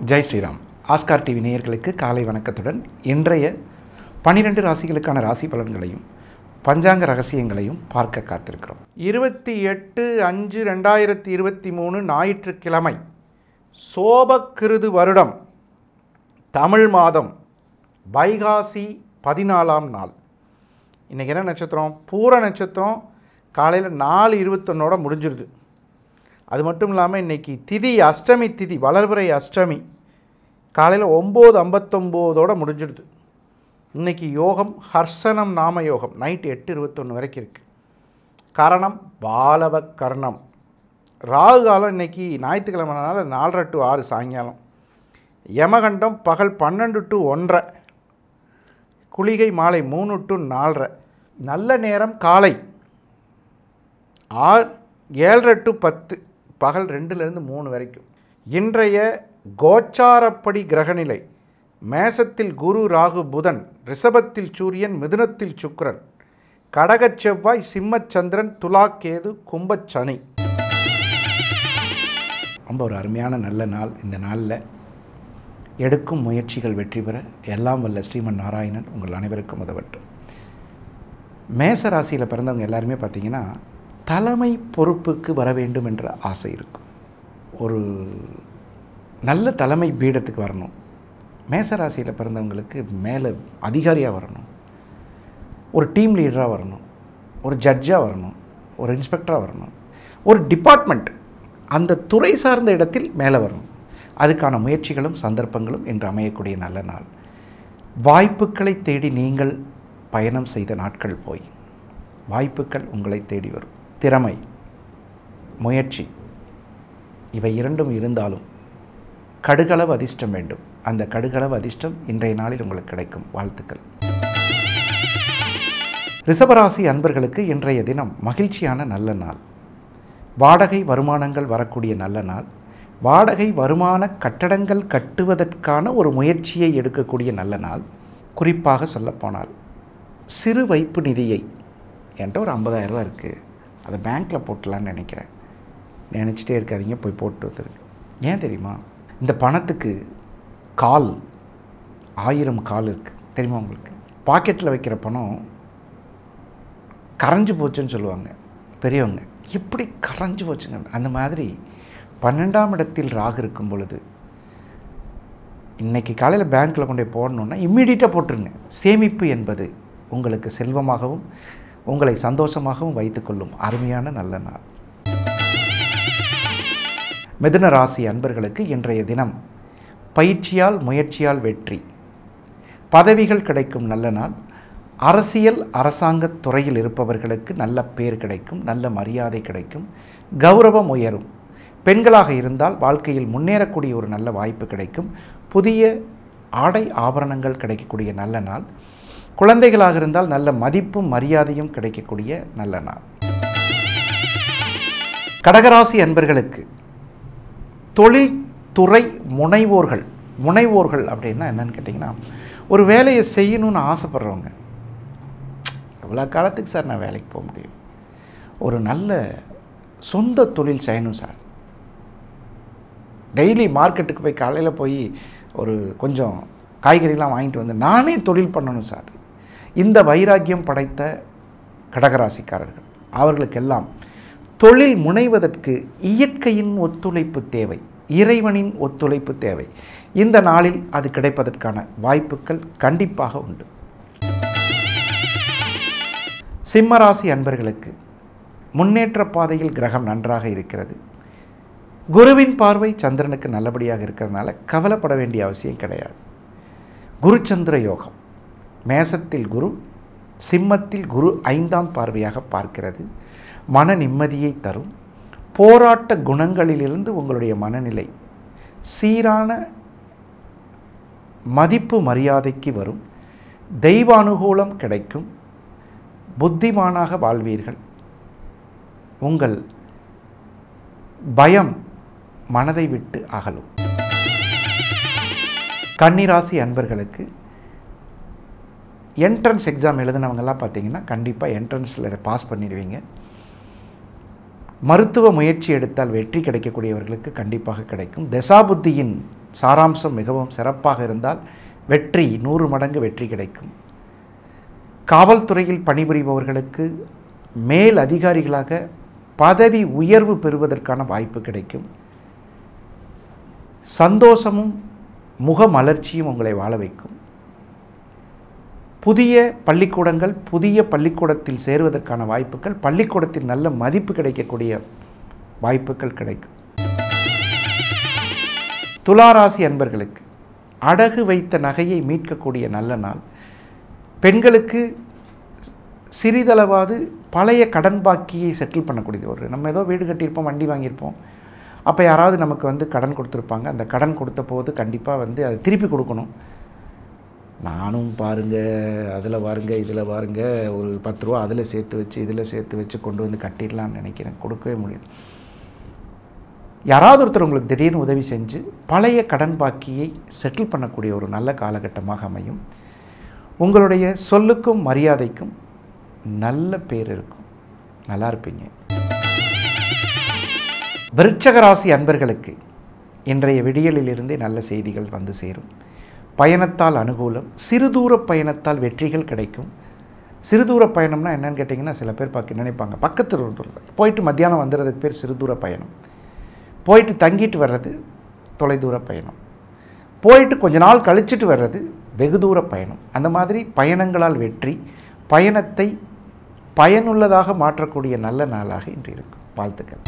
Jai Sriram Oscar TV நேயர்களுக்கு காலை வணக்கத்துடன் இன்றைய பனிரெண்டு ராசிகளுக்கான ராசி பலன்களையும் பஞ்சாங்க ரகசியங்களையும் பார்க்க காத்திருக்கிறோம் இருபத்தி எட்டு அஞ்சு ரெண்டாயிரத்தி இருபத்தி மூணு ஞாயிற்றுக்கிழமை சோபக்கிருது வருடம் தமிழ் மாதம் வைகாசி பதினாலாம் நாள் இன்றைக்கி என்ன நட்சத்திரம் பூர நட்சத்திரம் காலையில் நாலு இருபத்தொன்னோட முடிஞ்சிருது அது மட்டும் இல்லாமல் இன்றைக்கி திதி அஷ்டமி திதி வளர்பிறை அஷ்டமி காலையில் ஒம்பது ஐம்பத்தொம்போதோட முடிஞ்சிடுது இன்றைக்கி யோகம் ஹர்ஷனம் நாம யோகம் நைட் எட்டு இருபத்தொன்று வரைக்கும் இருக்குது காரணம் பாலவ கர்ணம் ராகு காலம் இன்றைக்கி ஞாயிற்றுக்கிழமைனால நாலரை டு ஆறு சாயங்காலம் யமகண்டம் பகல் பன்னெண்டு டு ஒன்றரை குளிகை மாலை மூணு டு நாலரை நல்ல நேரம் காலை ஆறு ஏழரை டு பத்து பகல் ரெண்டுலேருந்து மூணு வரைக்கும் இன்றைய கோச்சாரப்படி கிரகநிலை மேசத்தில் குரு ராகு புதன் ரிஷபத்தில் சூரியன் மிதுனத்தில் சுக்கிரன் கடகச் செவ்வாய் சிம்மச் சந்திரன் துலா கேது கும்பச் சனி ரொம்ப ஒரு அருமையான நல்ல நாள் இந்த நாளில் எடுக்கும் முயற்சிகள் வெற்றி பெற எல்லாம் வல்ல ஸ்ரீமன் நாராயணன் உங்கள் அனைவருக்கும் உதவட்டும் மேச ராசியில் பிறந்தவங்க எல்லாருமே பார்த்தீங்கன்னா தலைமை பொறுப்புக்கு வர வேண்டும் என்ற ஆசை இருக்கும் ஒரு நல்ல தலைமை பீடத்துக்கு வரணும் மேச ராசியில் பிறந்தவங்களுக்கு மேலே அதிகாரியாக வரணும் ஒரு டீம் லீடராக வரணும் ஒரு ஜட்ஜாக வரணும் ஒரு இன்ஸ்பெக்டராக வரணும் ஒரு டிபார்ட்மெண்ட் அந்த துறை சார்ந்த இடத்தில் மேலே வரணும் அதுக்கான முயற்சிகளும் சந்தர்ப்பங்களும் இன்று அமையக்கூடிய நல்ல நாள் வாய்ப்புகளை தேடி நீங்கள் பயணம் செய்த நாட்கள் போய் வாய்ப்புகள் உங்களை தேடி வரும் திறமை முயற்சி இவை இரண்டும் இருந்தாலும் கடுகளவு அதிர்ஷ்டம் வேண்டும் அந்த கடுகளவு அதிர்ஷ்டம் இன்றைய நாளில் உங்களுக்கு கிடைக்கும் வாழ்த்துக்கள் ரிஷபராசி அன்பர்களுக்கு இன்றைய தினம் மகிழ்ச்சியான நல்ல நாள் வாடகை வருமானங்கள் வரக்கூடிய நல்ல நாள் வாடகை வருமான கட்டடங்கள் கட்டுவதற்கான ஒரு முயற்சியை எடுக்கக்கூடிய நல்ல நாள் குறிப்பாக சொல்லப்போனால் சிறு வைப்பு நிதியை என்கிட்ட ஒரு ஐம்பதாயிரம் ரூபா இருக்குது அதை பேங்க்கில் போட்டலான்னு நினைக்கிறேன் நினச்சிட்டே இருக்காதீங்க போய் போட்டு வந்துருங்க ஏன் தெரியுமா இந்த பணத்துக்கு கால் ஆயிரம் கால் இருக்குது தெரியுமா உங்களுக்கு பாக்கெட்டில் வைக்கிற பணம் கரைஞ்சு போச்சுன்னு சொல்லுவாங்க பெரியவங்க எப்படி கரைஞ்சு போச்சுங்க அந்த மாதிரி பன்னெண்டாம் இடத்தில் ராகு இருக்கும் பொழுது இன்றைக்கி காலையில் பேங்க்கில் கொண்டு போய் போடணுன்னா இம்மீடியட்டாக போட்டுருங்க சேமிப்பு என்பது உங்களுக்கு செல்வமாகவும் உங்களை சந்தோஷமாகவும் வைத்துக்கொள்ளும் அருமையான நல்ல நாள் மிதுன ராசி அன்பர்களுக்கு இன்றைய தினம் பயிற்சியால் முயற்சியால் வெற்றி பதவிகள் கிடைக்கும் நல்ல நாள் அரசியல் அரசாங்கத் துறையில் இருப்பவர்களுக்கு நல்ல பேர் கிடைக்கும் நல்ல மரியாதை கிடைக்கும் கௌரவம் உயரும் பெண்களாக இருந்தால் வாழ்க்கையில் முன்னேறக்கூடிய ஒரு நல்ல வாய்ப்பு கிடைக்கும் புதிய ஆடை ஆபரணங்கள் கிடைக்கக்கூடிய நல்ல நாள் குழந்தைகளாக இருந்தால் நல்ல மதிப்பும் மரியாதையும் கிடைக்கக்கூடிய நல்ல நாள் கடகராசி அன்பர்களுக்கு தொழில் துறை முனைவோர்கள் முனைவோர்கள் அப்படின்னா என்னன்னு கேட்டிங்கன்னா ஒரு வேலையை செய்யணும்னு ஆசைப்படுறவங்க இவ்வளோ காலத்துக்கு சார் நான் வேலைக்கு போக முடியும் ஒரு நல்ல சொந்த தொழில் செய்யணும் சார் டெய்லி மார்க்கெட்டுக்கு போய் காலையில் போய் ஒரு கொஞ்சம் காய்கறிலாம் வாங்கிட்டு வந்து நானே தொழில் பண்ணணும் சார் இந்த வைராக்கியம் படைத்த கடகராசிக்காரர்கள் அவர்களுக்கெல்லாம் தொழில் முனைவதற்கு இயற்கையின் ஒத்துழைப்பு தேவை இறைவனின் ஒத்துழைப்பு தேவை இந்த நாளில் அது கிடைப்பதற்கான வாய்ப்புகள் கண்டிப்பாக உண்டு சிம்மராசி அன்பர்களுக்கு முன்னேற்ற பாதையில் கிரகம் நன்றாக இருக்கிறது குருவின் பார்வை சந்திரனுக்கு நல்லபடியாக இருக்கிறதுனால கவலைப்பட வேண்டிய அவசியம் கிடையாது குருச்சந்திர யோகம் மேசத்தில் குரு சிம்மத்தில் குரு ஐந்தாம் பார்வையாக பார்க்கிறது மன நிம்மதியை தரும் போராட்ட குணங்களிலிருந்து உங்களுடைய மனநிலை சீரான மதிப்பு மரியாதைக்கு வரும் தெய்வ அனுகூலம் கிடைக்கும் புத்திமானாக வாழ்வீர்கள் உங்கள் பயம் மனதை விட்டு அகலும் கன்னிராசி அன்பர்களுக்கு என்ட்ரன்ஸ் எக்ஸாம் எழுதினவங்கெல்லாம் பார்த்தீங்கன்னா கண்டிப்பாக என்ட்ரன்ஸில் பாஸ் பண்ணிடுவீங்க மருத்துவ முயற்சி எடுத்தால் வெற்றி கிடைக்கக்கூடியவர்களுக்கு கண்டிப்பாக கிடைக்கும் தசாபுத்தியின் சாராம்சம் மிகவும் சிறப்பாக இருந்தால் வெற்றி நூறு மடங்கு வெற்றி கிடைக்கும் காவல்துறையில் பணிபுரிபவர்களுக்கு மேல் அதிகாரிகளாக பதவி உயர்வு பெறுவதற்கான வாய்ப்பு கிடைக்கும் சந்தோஷமும் முகமலர்ச்சியும் உங்களை வாழ வைக்கும் புதிய பள்ளிக்கூடங்கள் புதிய பள்ளிக்கூடத்தில் சேருவதற்கான வாய்ப்புகள் பள்ளிக்கூடத்தில் நல்ல மதிப்பு கிடைக்கக்கூடிய வாய்ப்புகள் கிடைக்கும் துளாராசி அன்பர்களுக்கு அடகு வைத்த நகையை மீட்கக்கூடிய நல்ல நாள் பெண்களுக்கு சிறிதளவாது பழைய கடன் பாக்கியை செட்டில் பண்ணக்கூடியது ஒரு நம்ம ஏதோ வீடு கட்டியிருப்போம் வண்டி வாங்கியிருப்போம் அப்போ யாராவது நமக்கு வந்து கடன் கொடுத்துருப்பாங்க அந்த கடன் கொடுத்த போது கண்டிப்பாக வந்து அதை திருப்பி கொடுக்கணும் நானும் பாருங்க அதில் பாருங்க இதில் பாருங்க ஒரு பத்து ரூபா அதில் சேர்த்து வச்சு இதில் சேர்த்து வச்சு கொண்டு வந்து கட்டிடலான்னு நினைக்கிறேன் கொடுக்கவே முடியும் யாராவது ஒருத்தர் உங்களுக்கு திடீர்னு உதவி செஞ்சு பழைய கடன் பாக்கியை செட்டில் பண்ணக்கூடிய ஒரு நல்ல காலகட்டமாக அமையும் உங்களுடைய சொல்லுக்கும் மரியாதைக்கும் நல்ல பேர் இருக்கும் நல்லா இருப்பீங்க விருட்சக ராசி அன்பர்களுக்கு இன்றைய விடியலிலிருந்தே நல்ல செய்திகள் வந்து சேரும் பயணத்தால் அனுகூலம் சிறுதூர பயணத்தால் வெற்றிகள் கிடைக்கும் சிறுதூர பயணம்னா என்னன்னு கேட்டிங்கன்னா சில பேர் பார்க்க நினைப்பாங்க பக்கத்தில் இருக்கிறது போயிட்டு மத்தியானம் வந்துடுறதுக்கு பேர் சிறுதூர பயணம் போயிட்டு தங்கிட்டு வர்றது தொலைதூர பயணம் போயிட்டு கொஞ்ச நாள் கழிச்சிட்டு வர்றது வெகு தூர பயணம் அந்த மாதிரி பயணங்களால் வெற்றி பயணத்தை பயனுள்ளதாக மாற்றக்கூடிய நல்ல நாளாக இன்று இருக்கும் வாழ்த்துக்கள்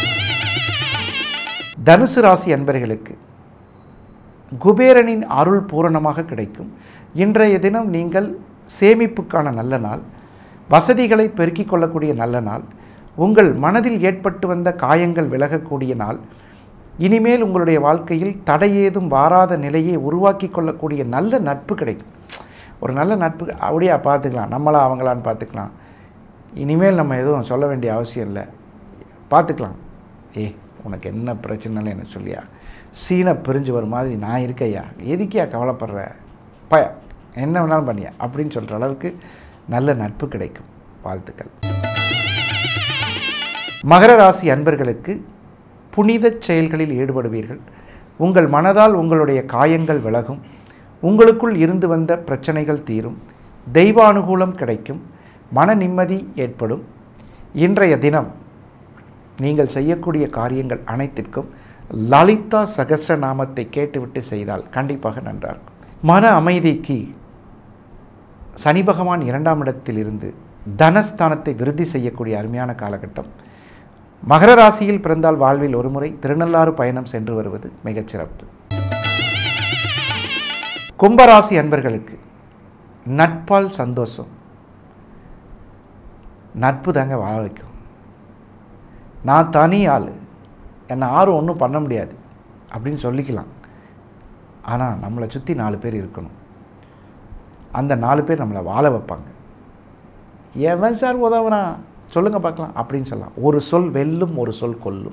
தனுசு ராசி அன்பர்களுக்கு குபேரனின் அருள் பூரணமாக கிடைக்கும் இன்றைய தினம் நீங்கள் சேமிப்புக்கான நல்ல நாள் வசதிகளை பெருக்கிக் கொள்ளக்கூடிய நல்ல நாள் உங்கள் மனதில் ஏற்பட்டு வந்த காயங்கள் விலகக்கூடிய நாள் இனிமேல் உங்களுடைய வாழ்க்கையில் தடையேதும் வாராத நிலையை உருவாக்கி கொள்ளக்கூடிய நல்ல நட்பு கிடைக்கும் ஒரு நல்ல நட்பு அப்படியே பார்த்துக்கலாம் நம்மளா அவங்களான்னு பார்த்துக்கலாம் இனிமேல் நம்ம எதுவும் சொல்ல வேண்டிய அவசியம் இல்லை பார்த்துக்கலாம் ஏ உனக்கு என்ன பிரச்சனைன்னு எனக்கு சொல்லியா சீனை பிரிஞ்சு வர மாதிரி நான் இருக்கையா எதுக்கியா கவலைப்படுற ப என்ன வேணாலும் பண்ணியா அப்படின்னு சொல்கிற அளவுக்கு நல்ல நட்பு கிடைக்கும் வாழ்த்துக்கள் மகர ராசி அன்பர்களுக்கு புனித செயல்களில் ஈடுபடுவீர்கள் உங்கள் மனதால் உங்களுடைய காயங்கள் விலகும் உங்களுக்குள் இருந்து வந்த பிரச்சனைகள் தீரும் தெய்வானுகூலம் கிடைக்கும் மன நிம்மதி ஏற்படும் இன்றைய தினம் நீங்கள் செய்யக்கூடிய காரியங்கள் அனைத்திற்கும் லலிதா சகஸ்ரநாமத்தை கேட்டுவிட்டு செய்தால் கண்டிப்பாக நன்றாக இருக்கும் மன அமைதிக்கு சனி பகவான் இரண்டாம் இடத்தில் இருந்து தனஸ்தானத்தை விருத்தி செய்யக்கூடிய அருமையான காலகட்டம் மகர ராசியில் பிறந்தால் வாழ்வில் ஒருமுறை திருநள்ளாறு பயணம் சென்று வருவது மிகச்சிறப்பு கும்பராசி அன்பர்களுக்கு நட்பால் சந்தோஷம் நட்பு தாங்க வாழ வைக்கும் நான் தனி ஆள் என்னை யாரும் ஒன்றும் பண்ண முடியாது அப்படின்னு சொல்லிக்கலாம் ஆனால் நம்மளை சுற்றி நாலு பேர் இருக்கணும் அந்த நாலு பேர் நம்மளை வாழ வைப்பாங்க எவன் சார் உதவுறான் சொல்லுங்கள் பார்க்கலாம் அப்படின்னு சொல்லலாம் ஒரு சொல் வெல்லும் ஒரு சொல் கொல்லும்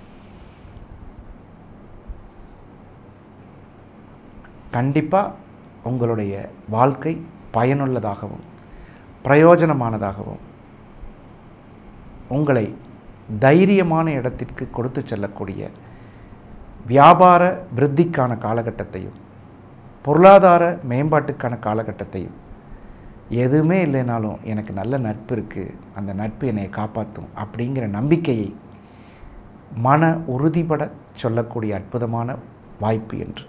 கண்டிப்பாக உங்களுடைய வாழ்க்கை பயனுள்ளதாகவும் பிரயோஜனமானதாகவும் உங்களை தைரியமான இடத்திற்கு கொடுத்து செல்லக்கூடிய வியாபார விருத்திக்கான காலகட்டத்தையும் பொருளாதார மேம்பாட்டுக்கான காலகட்டத்தையும் எதுவுமே இல்லைனாலும் எனக்கு நல்ல நட்பு இருக்குது அந்த நட்பு என்னை காப்பாற்றும் அப்படிங்கிற நம்பிக்கையை மன உறுதிபட சொல்லக்கூடிய அற்புதமான வாய்ப்பு என்று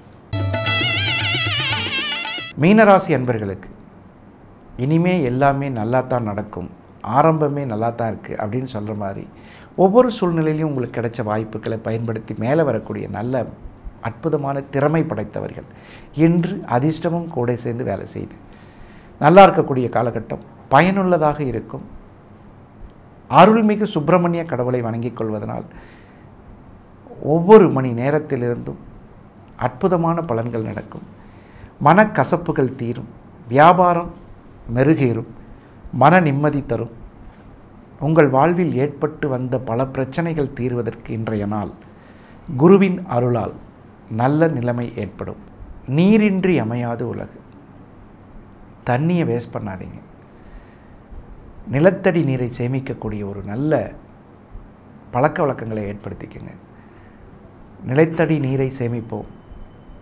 மீனராசி அன்பர்களுக்கு இனிமே எல்லாமே நல்லா தான் நடக்கும் ஆரம்பமே நல்லா தான் இருக்குது அப்படின்னு சொல்கிற மாதிரி ஒவ்வொரு சூழ்நிலையிலையும் உங்களுக்கு கிடைச்ச வாய்ப்புகளை பயன்படுத்தி மேலே வரக்கூடிய நல்ல அற்புதமான திறமை படைத்தவர்கள் இன்று அதிர்ஷ்டமும் கூட சேர்ந்து வேலை செய்து நல்லா இருக்கக்கூடிய காலகட்டம் பயனுள்ளதாக இருக்கும் அருள்மிகு சுப்பிரமணிய கடவுளை வணங்கிக் கொள்வதனால் ஒவ்வொரு மணி நேரத்திலிருந்தும் அற்புதமான பலன்கள் நடக்கும் மனக்கசப்புகள் தீரும் வியாபாரம் மெருகேறும் மன நிம்மதி தரும் உங்கள் வாழ்வில் ஏற்பட்டு வந்த பல பிரச்சனைகள் தீர்வதற்கு இன்றைய நாள் குருவின் அருளால் நல்ல நிலைமை ஏற்படும் நீரின்றி அமையாது உலகு தண்ணியை வேஸ்ட் பண்ணாதீங்க நிலத்தடி நீரை சேமிக்கக்கூடிய ஒரு நல்ல பழக்க வழக்கங்களை ஏற்படுத்திக்கங்க நிலத்தடி நீரை சேமிப்போம்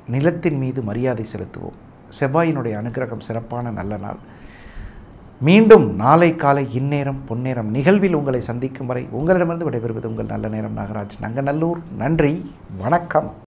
நிலத்தின் மீது மரியாதை செலுத்துவோம் செவ்வாயினுடைய அனுகிரகம் சிறப்பான நல்ல நாள் மீண்டும் நாளை காலை இந்நேரம் பொன்னேரம் நிகழ்வில் உங்களை சந்திக்கும் வரை உங்களிடமிருந்து விடைபெறுவது உங்கள் நல்ல நேரம் நாகராஜ் நங்கநல்லூர் நன்றி வணக்கம்